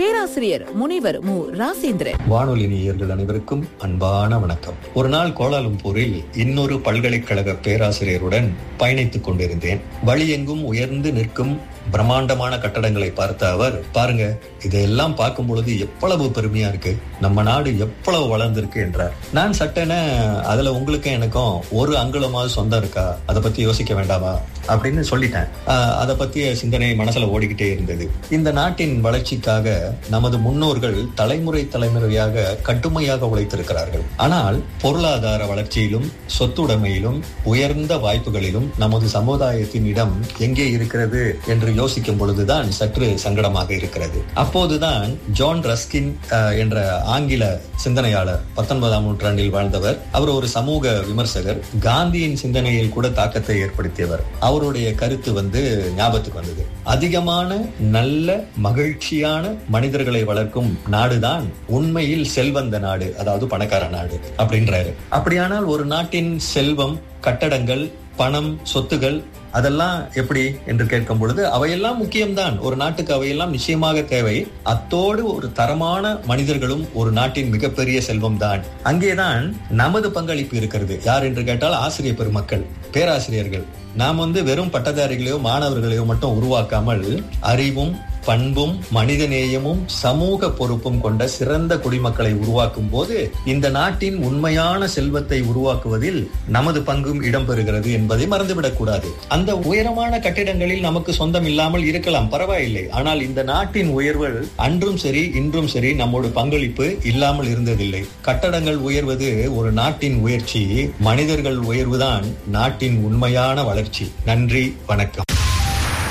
பேராசிரியர் முனைவர் மு ராசேந்திரன் வானொலி நேயர்கள் அனைவருக்கும் அன்பான வணக்கம் ஒரு நாள் கோலாலம்பூரில் இன்னொரு பல்கலைக்கழக பேராசிரியருடன் பயணித்துக் கொண்டிருந்தேன் வழியெங்கும் உயர்ந்து நிற்கும் பிரம்மாண்டமான கட்டடங்களை பார்த்த அவர் பாருங்க இதையெல்லாம் பார்க்கும் பொழுது எவ்வளவு பெருமையா இருக்கு நம்ம நாடு எவ்வளவு வளர்ந்திருக்கு என்றார் நான் சட்டென அதுல உங்களுக்கும் எனக்கும் ஒரு அங்குலமாவது சொந்தம் இருக்கா அதை பத்தி யோசிக்க வேண்டாமா அப்படின்னு சொல்லிட்டேன் ஆஹ் அதை பத்திய சிந்தனை மனசுல ஓடிக்கிட்டே இருந்தது இந்த நாட்டின் வளர்ச்சிக்காக நமது முன்னோர்கள் தலைமுறை தலைமுறையாக கடுமையாக உழைத்திருக்கிறார்கள் ஆனால் பொருளாதார வளர்ச்சியிலும் சொத்துடைமையிலும் உயர்ந்த வாய்ப்புகளிலும் நமது சமுதாயத்தின் இடம் எங்கே இருக்கிறது என்று யோசிக்கும் பொழுதுதான் சற்று சங்கடமாக இருக்கிறது அப்போதுதான் ஜான் ரஸ்கின் அஹ், என்ற ஆங்கில சிந்தனையாளர் பத்தொன்பதாம் நூற்றாண்டில் வாழ்ந்தவர் அவர் ஒரு சமூக விமர்சகர் காந்தியின் சிந்தனையில் கூட தாக்கத்தை ஏற்படுத்தியவர் அவருடைய கருத்து வந்து ஞாபகத்துக்கு வந்தது அதிகமான நல்ல மகிழ்ச்சியான மனிதர்களை வளர்க்கும் நாடுதான் உண்மையில் செல்வந்த நாடு அதாவது பணக்கார நாடு அப்படின்றாரு அப்படியானால் ஒரு நாட்டின் செல்வம் கட்டடங்கள் பணம் சொத்துகள் அதெல்லாம் எப்படி என்று கேட்கும் பொழுது அவையெல்லாம் முக்கியம்தான் ஒரு நாட்டுக்கு அவையெல்லாம் நிச்சயமாக தேவை அத்தோடு ஒரு தரமான மனிதர்களும் ஒரு நாட்டின் மிகப்பெரிய செல்வம் தான் அங்கேதான் நமது பங்களிப்பு இருக்கிறது யார் என்று கேட்டால் ஆசிரியர் பெருமக்கள் பேராசிரியர்கள் நாம் வந்து வெறும் பட்டதாரிகளையோ மாணவர்களையோ மட்டும் உருவாக்காமல் அறிவும் பண்பும் மனிதநேயமும் சமூக பொறுப்பும் கொண்ட சிறந்த குடிமக்களை உருவாக்கும் போது இந்த நாட்டின் உண்மையான செல்வத்தை உருவாக்குவதில் நமது பங்கும் இடம்பெறுகிறது என்பதை மறந்துவிடக் கூடாது அந்த உயரமான கட்டிடங்களில் நமக்கு சொந்தம் இல்லாமல் இருக்கலாம் பரவாயில்லை ஆனால் இந்த நாட்டின் உயர்வுகள் அன்றும் சரி இன்றும் சரி நம்மோட பங்களிப்பு இல்லாமல் இருந்ததில்லை கட்டடங்கள் உயர்வது ஒரு நாட்டின் உயர்ச்சி மனிதர்கள் உயர்வுதான் நாட்டின் உண்மையான வளர்ச்சி நன்றி வணக்கம்